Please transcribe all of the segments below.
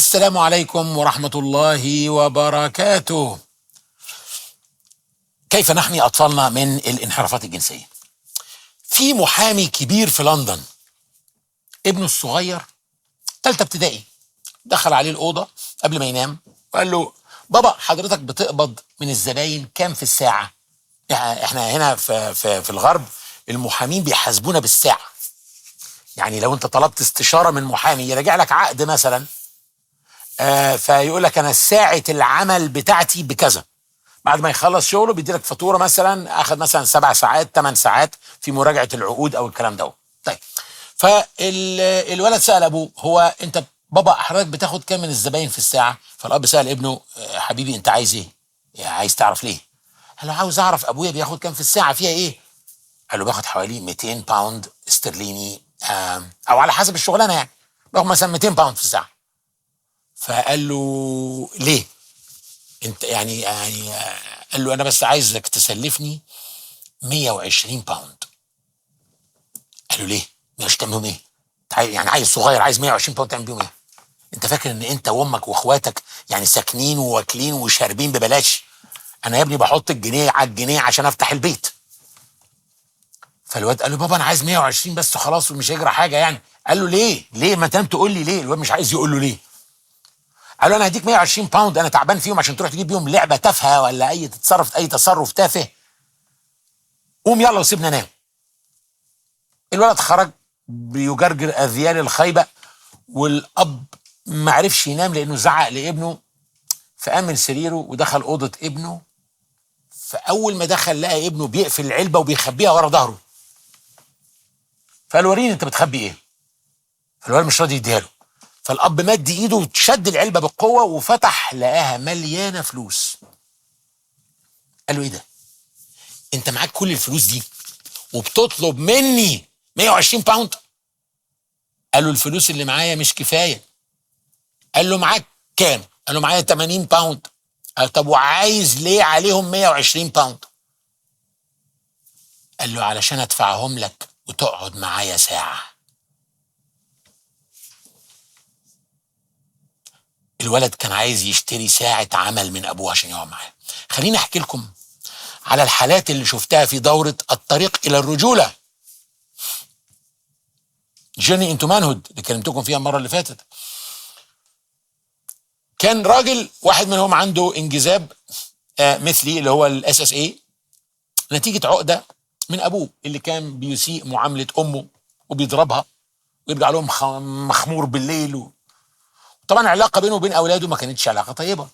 السلام عليكم ورحمة الله وبركاته. كيف نحمي أطفالنا من الانحرافات الجنسية؟ في محامي كبير في لندن ابنه الصغير تالتة ابتدائي دخل عليه الأوضة قبل ما ينام وقال له بابا حضرتك بتقبض من الزباين كام في الساعة؟ احنا هنا في, في, في الغرب المحامين بيحاسبونا بالساعة يعني لو انت طلبت استشارة من محامي يراجع لك عقد مثلا آه فيقول لك انا ساعة العمل بتاعتي بكذا بعد ما يخلص شغله بيدي لك فاتورة مثلا اخد مثلا سبع ساعات ثمان ساعات في مراجعة العقود او الكلام ده طيب فالولد سأل ابوه هو انت بابا حضرتك بتاخد كام من الزباين في الساعة فالاب سأل ابنه آه، حبيبي انت عايز ايه يعني عايز تعرف ليه قال له عاوز اعرف ابويا بياخد كام في الساعة فيها ايه قال له باخد حوالي 200 باوند استرليني آم، او على حسب الشغلانه يعني باخد مثلا 200 باوند في الساعه فقال له ليه انت يعني يعني آه، قال له انا بس عايزك تسلفني 120 باوند قال له ليه 120 تعمل بيهم ايه أنت عايز- يعني عايز صغير عايز 120 باوند تعمل بيهم ايه انت فاكر ان انت وامك واخواتك يعني ساكنين وواكلين وشاربين ببلاش انا يا ابني بحط الجنيه على الجنيه عشان افتح البيت فالواد قال له بابا انا عايز 120 بس خلاص ومش هيجرى حاجه يعني قال له ليه ليه ما تنام تقول لي ليه الواد مش عايز يقول له ليه قال له انا هديك 120 باوند انا تعبان فيهم عشان تروح تجيب بيهم لعبه تافهه ولا اي تتصرف اي تصرف تافه قوم يلا وسيبنا نام الولد خرج بيجرجر اذيال الخيبه والاب ما عرفش ينام لانه زعق لابنه فقام من سريره ودخل اوضه ابنه فاول ما دخل لقى ابنه بيقفل العلبه وبيخبيها ورا ظهره فقال وريني انت بتخبي ايه فالولد مش راضي يديها له فالاب مد ايده وشد العلبه بالقوه وفتح لقاها مليانه فلوس قال له ايه ده انت معاك كل الفلوس دي وبتطلب مني 120 باوند قال له الفلوس اللي معايا مش كفايه قال له معاك كام قال له معايا 80 باوند قال طب وعايز ليه عليهم 120 باوند قال له علشان ادفعهم لك وتقعد معايا ساعه الولد كان عايز يشتري ساعة عمل من أبوه عشان يقعد معاه خليني أحكي لكم على الحالات اللي شفتها في دورة الطريق إلى الرجولة جيرني انتو مانهود اللي كلمتكم فيها المرة اللي فاتت كان راجل واحد منهم عنده انجذاب آه مثلي اللي هو الاس اس اي نتيجة عقدة من أبوه اللي كان بيسيء معاملة أمه وبيضربها ويرجع لهم خ- مخمور بالليل و... طبعا العلاقه بينه وبين اولاده ما كانتش علاقه طيبه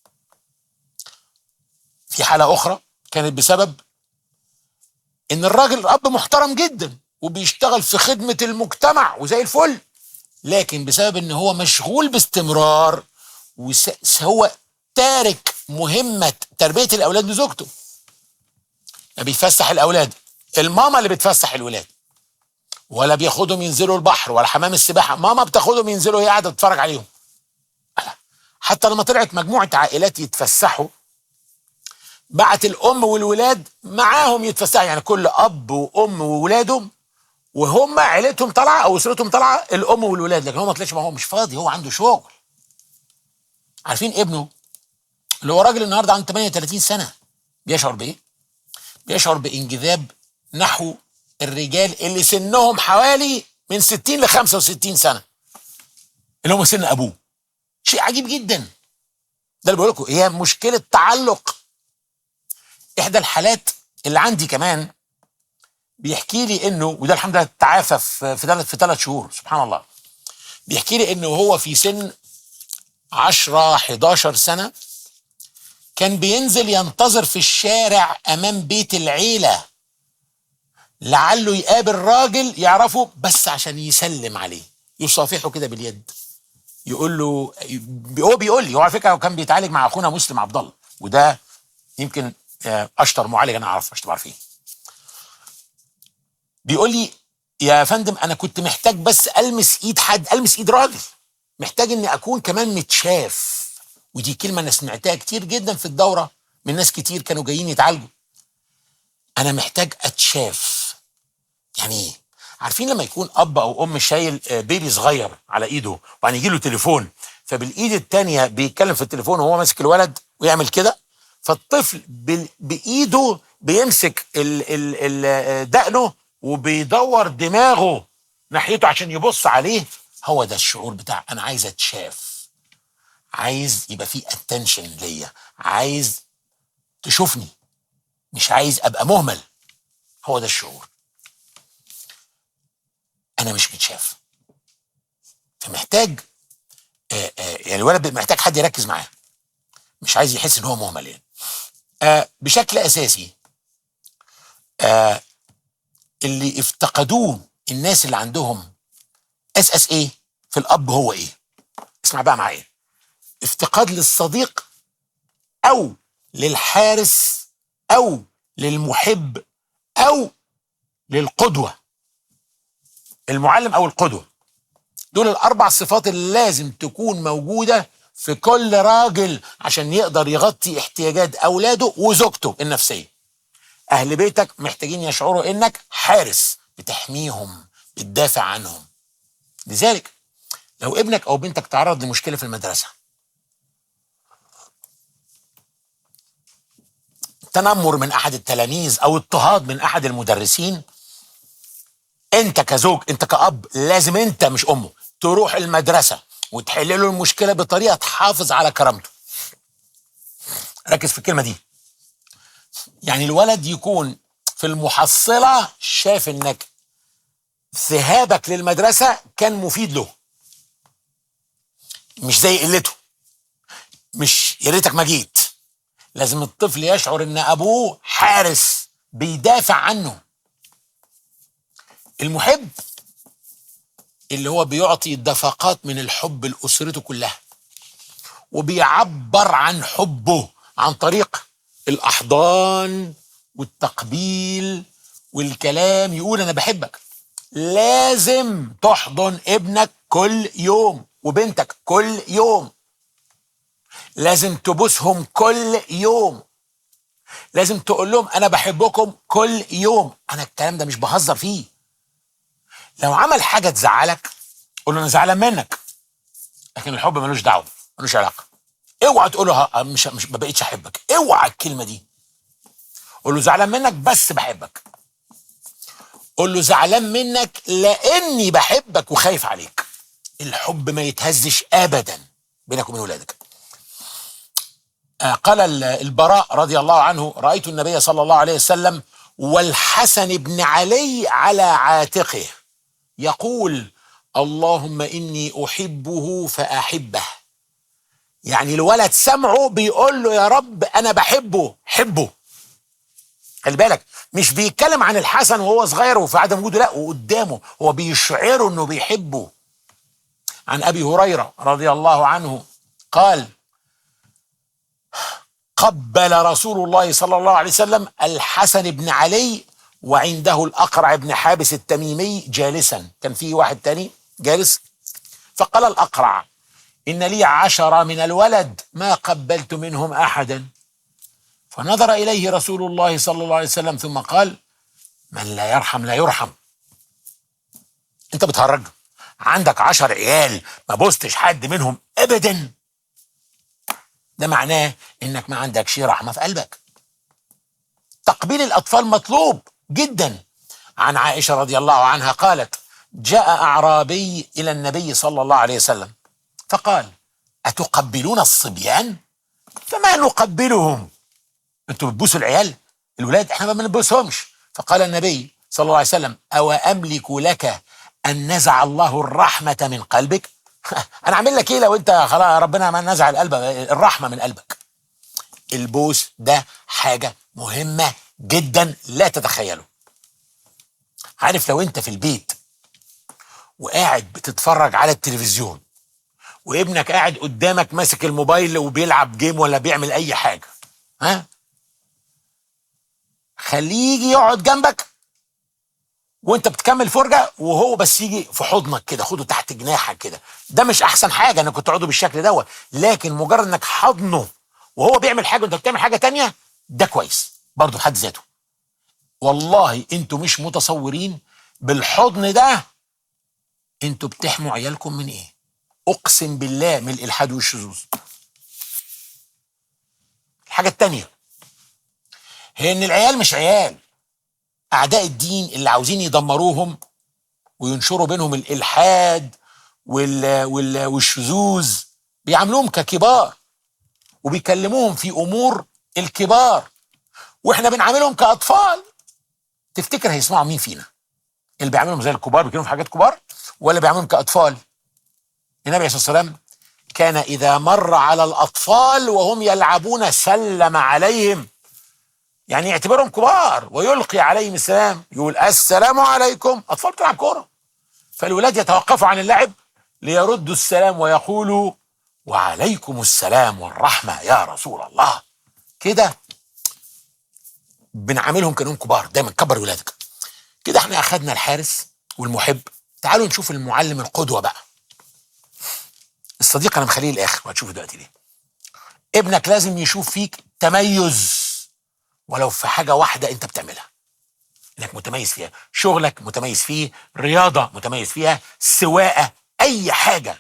في حاله اخرى كانت بسبب ان الراجل اب محترم جدا وبيشتغل في خدمه المجتمع وزي الفل لكن بسبب ان هو مشغول باستمرار وهو تارك مهمه تربيه الاولاد لزوجته لا بيفسح الاولاد الماما اللي بتفسح الولاد ولا بياخدهم ينزلوا البحر ولا حمام السباحه ماما بتاخدهم ينزلوا هي قاعده تتفرج عليهم حتى لما طلعت مجموعة عائلات يتفسحوا بعت الأم والولاد معاهم يتفسحوا يعني كل أب وأم وولادهم وهم عيلتهم طالعة أو أسرتهم طالعة الأم والولاد لكن هو ما طلعش ما هو مش فاضي هو عنده شغل عارفين ابنه اللي هو راجل النهارده عنده 38 سنة بيشعر بإيه؟ بيشعر بانجذاب نحو الرجال اللي سنهم حوالي من 60 ل 65 سنة اللي هم سن أبوه شيء عجيب جدا ده اللي بقول لكم هي مشكله تعلق احدى الحالات اللي عندي كمان بيحكي لي انه وده الحمد لله تعافى في في ثلاث في ثلاث شهور سبحان الله بيحكي لي انه هو في سن 10 11 سنه كان بينزل ينتظر في الشارع امام بيت العيله لعله يقابل راجل يعرفه بس عشان يسلم عليه يصافحه كده باليد يقول له هو بيقول لي هو على فكره هو كان بيتعالج مع اخونا مسلم عبد الله وده يمكن آه، اشطر معالج انا اعرفه مش تبقى عارفين بيقول لي يا فندم انا كنت محتاج بس المس ايد حد المس ايد راجل محتاج اني اكون كمان متشاف ودي كلمه انا سمعتها كتير جدا في الدوره من ناس كتير كانوا جايين يتعالجوا انا محتاج اتشاف يعني ايه عارفين لما يكون اب او ام شايل آه، بيبي صغير على ايده وبعدين يجي له تليفون فبالايد التانية بيتكلم في التليفون وهو ماسك الولد ويعمل كده فالطفل بال- بايده بيمسك ال- ال- ال- دقنه وبيدور دماغه ناحيته عشان يبص عليه هو ده الشعور بتاع انا عايز اتشاف عايز يبقى في اتنشن ليا عايز تشوفني مش عايز ابقى مهمل هو ده الشعور انا مش متشاف فمحتاج آه آه يعني الولد بيبقى محتاج حد يركز معاه مش عايز يحس ان هو مهمل يعني آه بشكل اساسي آه اللي افتقدوه الناس اللي عندهم اس اس ايه في الاب هو ايه اسمع بقى معايا افتقاد للصديق او للحارس او للمحب او للقدوه المعلم او القدوه دول الاربع صفات اللي لازم تكون موجوده في كل راجل عشان يقدر يغطي احتياجات اولاده وزوجته النفسيه اهل بيتك محتاجين يشعروا انك حارس بتحميهم بتدافع عنهم لذلك لو ابنك او بنتك تعرض لمشكله في المدرسه تنمر من احد التلاميذ او اضطهاد من احد المدرسين انت كزوج انت كاب لازم انت مش امه تروح المدرسه وتحل له المشكله بطريقه تحافظ على كرامته ركز في الكلمه دي يعني الولد يكون في المحصله شاف انك ذهابك للمدرسه كان مفيد له مش زي قلته مش يا ريتك ما جيت لازم الطفل يشعر ان ابوه حارس بيدافع عنه المحب اللي هو بيعطي دفقات من الحب لاسرته كلها وبيعبر عن حبه عن طريق الاحضان والتقبيل والكلام يقول انا بحبك لازم تحضن ابنك كل يوم وبنتك كل يوم لازم تبوسهم كل يوم لازم تقول لهم انا بحبكم كل يوم انا الكلام ده مش بهزر فيه لو عمل حاجه تزعلك قول له انا زعلان منك لكن الحب ملوش دعوه ملوش علاقه اوعى تقول له ها- مش مش ما بقتش احبك اوعى الكلمه دي قول له زعلان منك بس بحبك قول له زعلان منك لاني بحبك وخايف عليك الحب ما يتهزش ابدا بينك وبين ولادك آه، قال ال- البراء رضي الله عنه رأيت النبي صلى الله عليه وسلم والحسن بن علي على عاتقه يقول اللهم إني أحبه فأحبه يعني الولد سمعه بيقول له يا رب أنا بحبه حبه خلي بالك مش بيتكلم عن الحسن وهو صغير وفي عدم وجوده لا وقدامه هو بيشعره انه بيحبه عن ابي هريره رضي الله عنه قال قبل رسول الله صلى الله عليه وسلم الحسن بن علي وعنده الأقرع بن حابس التميمي جالسا كان في واحد تاني جالس فقال الأقرع إن لي عشرة من الولد ما قبلت منهم أحدا فنظر إليه رسول الله صلى الله عليه وسلم ثم قال من لا يرحم لا يرحم انت بتهرج عندك عشر عيال ما بوستش حد منهم ابدا ده معناه انك ما عندكش رحمه في قلبك تقبيل الاطفال مطلوب جدا عن عائشه رضي الله عنها قالت جاء اعرابي الى النبي صلى الله عليه وسلم فقال اتقبلون الصبيان فما نقبلهم انتوا بتبوسوا العيال الولاد احنا ما بنبوسهمش فقال النبي صلى الله عليه وسلم او املك لك ان نزع الله الرحمه من قلبك انا اعمل لك ايه لو انت خلاص ربنا ما نزع القلب الرحمه من قلبك البوس ده حاجه مهمه جدا لا تتخيله عارف لو انت في البيت وقاعد بتتفرج على التلفزيون وابنك قاعد قدامك ماسك الموبايل وبيلعب جيم ولا بيعمل اي حاجه ها خليه يجي يقعد جنبك وانت بتكمل فرجه وهو بس يجي في حضنك كده خده تحت جناحك كده ده مش احسن حاجه انك تقعدوا بالشكل دوت لكن مجرد انك حضنه وهو بيعمل حاجه وانت بتعمل حاجه تانية ده كويس برضه بحد ذاته والله انتوا مش متصورين بالحضن ده انتوا بتحموا عيالكم من ايه اقسم بالله من الالحاد والشذوذ الحاجه التانيه هي ان العيال مش عيال اعداء الدين اللي عاوزين يدمروهم وينشروا بينهم الالحاد وال وال والشذوذ بيعاملوهم ككبار وبيكلموهم في امور الكبار واحنا بنعاملهم كاطفال تفتكر هيسمعوا مين فينا اللي بيعاملهم زي الكبار بيكلمهم في حاجات كبار ولا بيعاملهم كاطفال النبي عليه الصلاه والسلام كان اذا مر على الاطفال وهم يلعبون سلم عليهم يعني يعتبرهم كبار ويلقي عليهم السلام يقول السلام عليكم اطفال بتلعب كوره فالولاد يتوقفوا عن اللعب ليردوا السلام ويقولوا وعليكم السلام والرحمه يا رسول الله كده بنعاملهم كانهم كبار دايما كبر ولادك كده احنا اخذنا الحارس والمحب تعالوا نشوف المعلم القدوه بقى الصديق انا مخليه الاخر وهتشوف دلوقتي ليه ابنك لازم يشوف فيك تميز ولو في حاجه واحده انت بتعملها انك متميز فيها شغلك متميز فيه رياضه متميز فيها سواقه اي حاجه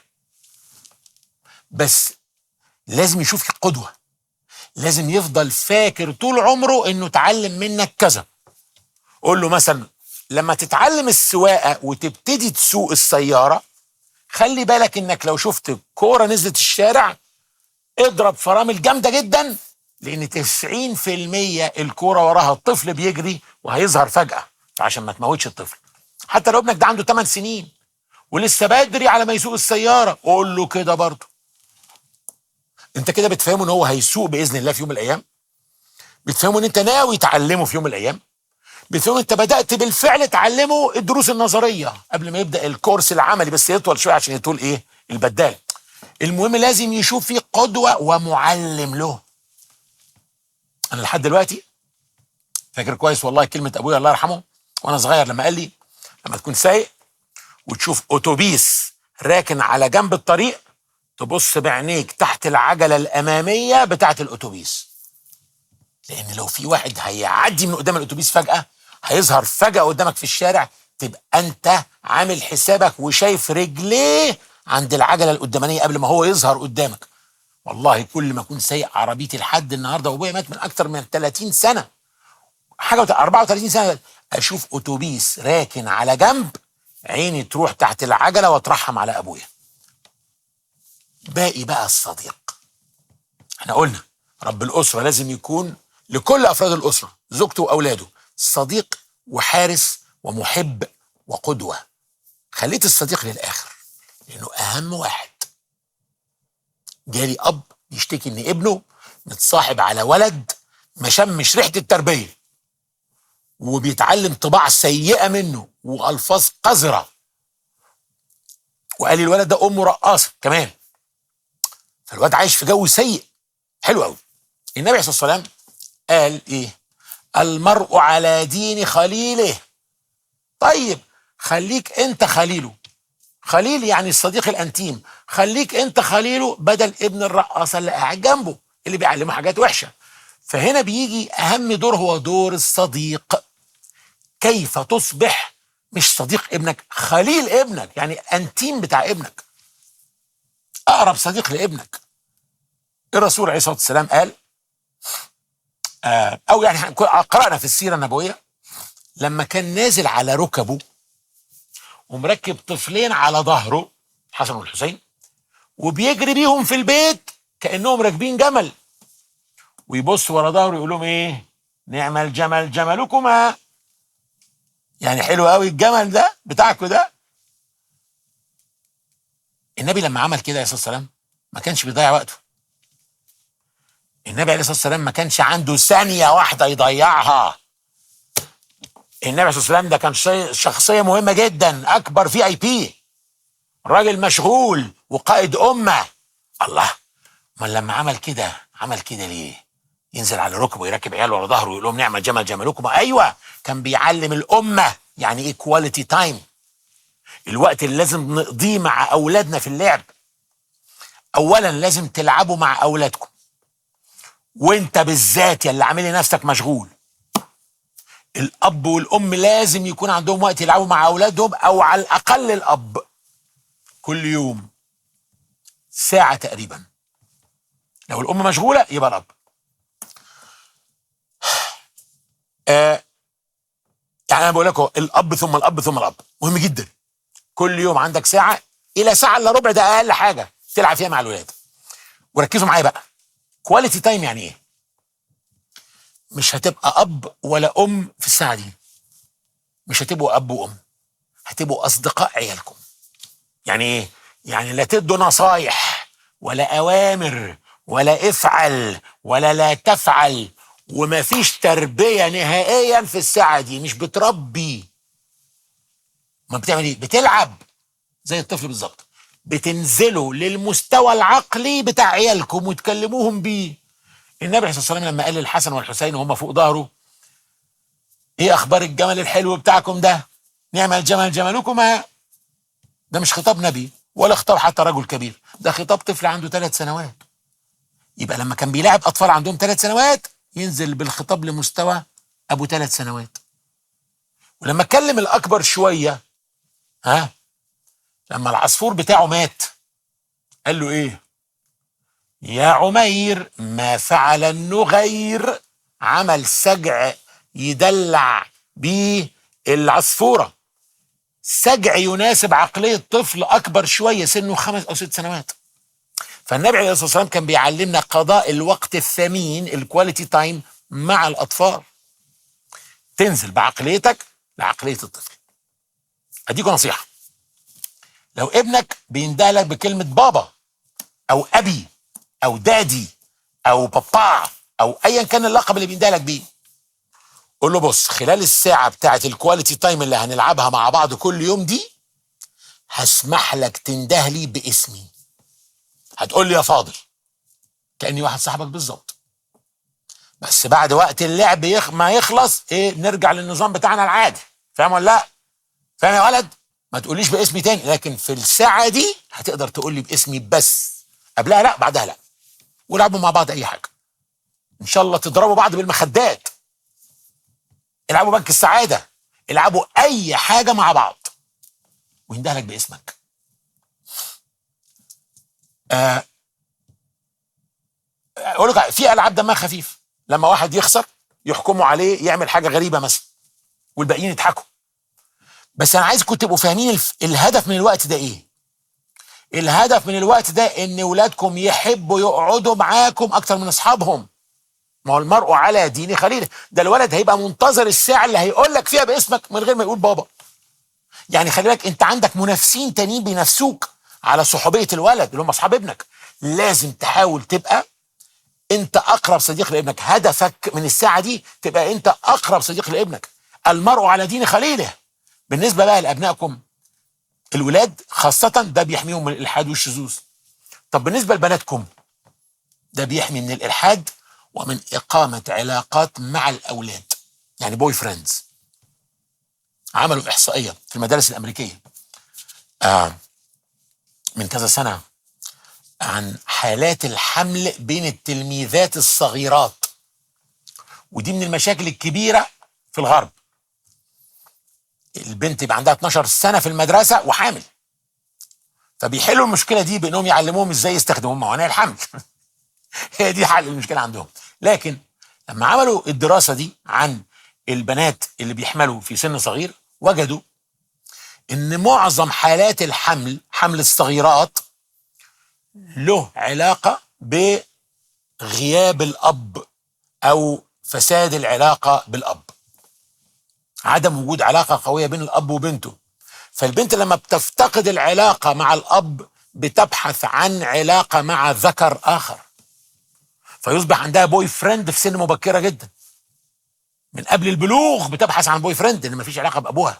بس لازم يشوف فيك قدوه لازم يفضل فاكر طول عمره انه اتعلم منك كذا قول له مثلا لما تتعلم السواقه وتبتدي تسوق السياره خلي بالك انك لو شفت كوره نزلت الشارع اضرب فرامل جامده جدا لان 90% الكوره وراها الطفل بيجري وهيظهر فجاه فعشان ما تموتش الطفل حتى لو ابنك ده عنده 8 سنين ولسه بدري على ما يسوق السياره قول له كده برضه انت كده بتفهمه ان هو هيسوق باذن الله في يوم من الايام بتفهمه ان انت ناوي تعلمه في يوم من الايام بتفهمه انت بدات بالفعل تعلمه الدروس النظريه قبل ما يبدا الكورس العملي بس يطول شويه عشان يطول ايه البدال المهم لازم يشوف فيه قدوه ومعلم له انا لحد دلوقتي فاكر كويس والله كلمه ابويا الله يرحمه وانا صغير لما قال لي لما تكون سايق وتشوف اتوبيس راكن على جنب الطريق تبص بعينيك تحت العجله الاماميه بتاعه الاتوبيس لان لو في واحد هيعدي من قدام الاتوبيس فجاه هيظهر فجاه قدامك في الشارع تبقى انت عامل حسابك وشايف رجليه عند العجله القدامانيه قبل ما هو يظهر قدامك والله كل ما اكون سايق عربيتي لحد النهارده وابويا مات من اكتر من 30 سنه حاجه 34 سنه اشوف اتوبيس راكن على جنب عيني تروح تحت العجله واترحم على ابويا باقي بقى الصديق احنا قلنا رب الاسره لازم يكون لكل افراد الاسره زوجته واولاده صديق وحارس ومحب وقدوه خليت الصديق للاخر لانه اهم واحد جالي اب يشتكي ان ابنه متصاحب على ولد ما شمش ريحه التربيه وبيتعلم طباع سيئه منه والفاظ قذره وقال لي الولد ده امه رقاصه كمان فالواد عايش في جو سيء حلو قوي النبي عليه الصلاه والسلام قال ايه المرء على دين خليله طيب خليك انت خليله خليل يعني الصديق الانتيم خليك انت خليله بدل ابن الرقاصه اللي قاعد جنبه اللي بيعلمه حاجات وحشه فهنا بيجي اهم دور هو دور الصديق كيف تصبح مش صديق ابنك خليل ابنك يعني انتيم بتاع ابنك اقرب صديق لابنك الرسول عليه الصلاه والسلام قال آه او يعني قرانا في السيره النبويه لما كان نازل على ركبه ومركب طفلين على ظهره الحسن والحسين وبيجري بيهم في البيت كانهم راكبين جمل ويبص ورا ظهره يقول لهم ايه نعم الجمل جملكما يعني حلو قوي الجمل ده بتاعكم ده النبي لما عمل كده عليه الصلاه والسلام ما كانش بيضيع وقته النبي عليه الصلاه والسلام ما كانش عنده ثانيه واحده يضيعها النبي عليه الصلاه والسلام ده كان شخصيه مهمه جدا اكبر في اي بي راجل مشغول وقائد امه الله ما لما عمل كده عمل كده ليه ينزل على ركبه ويركب عياله ورا ظهره ويقول لهم نعم الجمل جملكم ايوه كان بيعلم الامه يعني ايه كواليتي تايم الوقت اللي لازم نقضيه مع اولادنا في اللعب اولا لازم تلعبوا مع اولادكم وانت بالذات يا اللي عامل نفسك مشغول الاب والام لازم يكون عندهم وقت يلعبوا مع اولادهم او على الاقل الاب كل يوم ساعة تقريبا لو الأم مشغولة يبقى الأب آه يعني أنا بقول لكم الأب ثم الأب ثم الأب مهم جدا كل يوم عندك ساعة إلى ساعة إلا ربع ده أقل حاجة تلعب فيها مع الولاد وركزوا معايا بقى كواليتي تايم يعني إيه؟ مش هتبقى أب ولا أم في الساعة دي مش هتبقوا أب وأم هتبقوا أصدقاء عيالكم يعني إيه؟ يعني لا تدوا نصايح ولا أوامر ولا افعل ولا لا تفعل ومفيش تربية نهائيا في الساعة دي مش بتربي ما بتعمل ايه بتلعب زي الطفل بالظبط بتنزلوا للمستوى العقلي بتاع عيالكم وتكلموهم بيه النبي عليه الصلاه والسلام لما قال للحسن والحسين وهم فوق ظهره ايه اخبار الجمل الحلو بتاعكم ده نعم الجمل جملكما ده مش خطاب نبي ولا خطاب حتى رجل كبير ده خطاب طفل عنده ثلاث سنوات يبقى لما كان بيلاعب اطفال عندهم ثلاث سنوات ينزل بالخطاب لمستوى ابو ثلاث سنوات ولما اتكلم الاكبر شويه ها لما العصفور بتاعه مات قال له ايه يا عمير ما فعل النغير عمل سجع يدلع بيه العصفوره سجع يناسب عقليه طفل اكبر شويه سنه خمس او ست سنوات فالنبي عليه الصلاه والسلام كان بيعلمنا قضاء الوقت الثمين الكواليتي تايم مع الاطفال تنزل بعقليتك لعقليه الطفل اديكم نصيحه لو ابنك بيندهلك بكلمه بابا او ابي او دادي او بابا او ايا كان اللقب اللي بيندهلك بيه قول له بص خلال الساعه بتاعه الكواليتي تايم اللي هنلعبها مع بعض كل يوم دي هسمح لك تندهلي باسمي هتقول لي يا فاضل كاني واحد صاحبك بالظبط بس بعد وقت اللعب يخ... ما يخلص ايه نرجع للنظام بتاعنا العادي فاهم ولا لا فاهم يا ولد ما تقوليش باسمي تاني لكن في الساعه دي هتقدر تقول لي باسمي بس قبلها لا بعدها لا ولعبوا مع بعض اي حاجه ان شاء الله تضربوا بعض بالمخدات العبوا بنك السعاده العبوا اي حاجه مع بعض ويندهلك باسمك آه اقول لك في العاب دمها خفيف لما واحد يخسر يحكموا عليه يعمل حاجه غريبه مثلا والباقيين يضحكوا بس انا عايزكم تبقوا فاهمين الف... الهدف من الوقت ده ايه الهدف من الوقت ده ان ولادكم يحبوا يقعدوا معاكم اكتر من اصحابهم ما هو المرء على دين خليله ده الولد هيبقى منتظر الساعه اللي هيقول لك فيها باسمك من غير ما يقول بابا يعني خلي بالك انت عندك منافسين تانيين بينافسوك على صحوبيه الولد اللي هم اصحاب ابنك لازم تحاول تبقى انت اقرب صديق لابنك هدفك من الساعه دي تبقى انت اقرب صديق لابنك المرء على دين خليله بالنسبه بقى لابنائكم الولاد خاصه ده بيحميهم من الالحاد والشذوذ طب بالنسبه لبناتكم ده بيحمي من الالحاد ومن اقامه علاقات مع الاولاد يعني بوي فريندز عملوا احصائيه في المدارس الامريكيه آه من كذا سنه عن حالات الحمل بين التلميذات الصغيرات ودي من المشاكل الكبيره في الغرب البنت يبقى عندها 12 سنه في المدرسه وحامل فبيحلوا المشكله دي بانهم يعلموهم ازاي يستخدموا موانع الحمل هي دي حل المشكله عندهم لكن لما عملوا الدراسه دي عن البنات اللي بيحملوا في سن صغير وجدوا ان معظم حالات الحمل حمل الصغيرات له علاقه بغياب الاب او فساد العلاقه بالاب عدم وجود علاقه قويه بين الاب وبنته فالبنت لما بتفتقد العلاقه مع الاب بتبحث عن علاقه مع ذكر اخر فيصبح عندها بوي فريند في سن مبكره جدا من قبل البلوغ بتبحث عن بوي فريند ان مفيش علاقه بابوها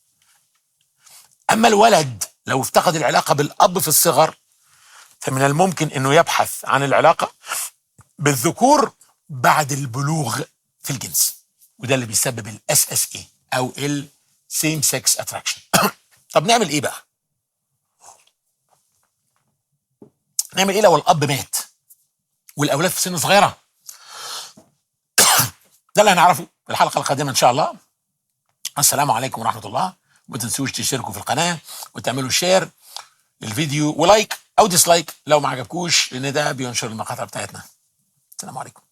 اما الولد لو افتقد العلاقه بالاب في الصغر فمن الممكن انه يبحث عن العلاقه بالذكور بعد البلوغ في الجنس وده اللي بيسبب الاس اس اي او السيم سكس اتراكشن طب نعمل ايه بقى نعمل ايه لو الاب مات والاولاد في سن صغيره ده اللي هنعرفه في الحلقه القادمه ان شاء الله السلام عليكم ورحمه الله وما تنسوش تشتركوا في القناه وتعملوا شير للفيديو ولايك او ديسلايك لو ما عجبكوش لان ده بينشر المقاطع بتاعتنا السلام عليكم